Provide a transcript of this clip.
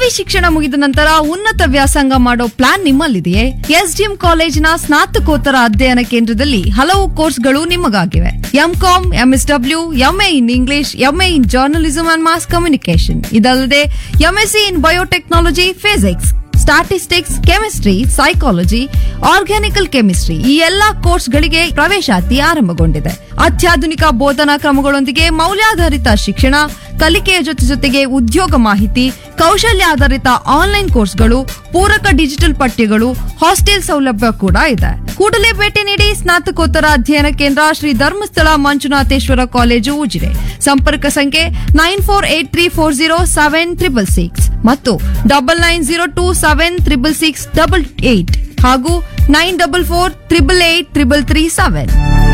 ಪದವಿ ಶಿಕ್ಷಣ ಮುಗಿದ ನಂತರ ಉನ್ನತ ವ್ಯಾಸಂಗ ಮಾಡೋ ಪ್ಲಾನ್ ನಿಮ್ಮಲ್ಲಿದೆಯೇ ಎಸ್ಡಿಎಂ ಕಾಲೇಜಿನ ಸ್ನಾತಕೋತ್ತರ ಅಧ್ಯಯನ ಕೇಂದ್ರದಲ್ಲಿ ಹಲವು ಕೋರ್ಸ್ಗಳು ನಿಮಗಾಗಿವೆ MCom MSW MA in English MA in journalism and mass communication ಇದಲ್ಲದೆ MSc in biotechnology physics statistics chemistry psychology organical chemistry ಈ ಎಲ್ಲಾ ಕೋರ್ಸ್ಗಳಿಗೆ ಪ್ರವೇಶಾತಿ ಆರಂಭಗೊಂಡಿದೆ ಅತ್ಯಾಧುನಿಕ ಬೋಧನಾ ಕ್ರಮಗಳೊಂದಿಗೆ ಮೌಲ್ಯಾಧಾರಿತ ಶಿಕ್ಷಣ ಕಲಿಕೆಯ ಜೊತೆ ಜೊತೆಗೆ ಉದ್ಯೋಗ ಮಾಹಿತಿ ಕೌಶಲ್ಯ ಆಧಾರಿತ ಆನ್ಲೈನ್ ಕೋರ್ಸ್ಗಳು ಪೂರಕ ಡಿಜಿಟಲ್ ಪಠ್ಯಗಳು ಹಾಸ್ಟೆಲ್ ಸೌಲಭ್ಯ ಕೂಡ ಇದೆ ಕೂಡಲೇ ಭೇಟಿ ನೀಡಿ ಸ್ನಾತಕೋತ್ತರ ಅಧ್ಯಯನ ಕೇಂದ್ರ ಶ್ರೀ ಧರ್ಮಸ್ಥಳ ಮಂಜುನಾಥೇಶ್ವರ ಕಾಲೇಜು ಉಜಿರೆ ಸಂಪರ್ಕ ಸಂಖ್ಯೆ nine four eight three four zero seven triple six ಮತ್ತು double nine zero two seven triple six double eight ಹಾಗೂ nine double four triple eight triple three seven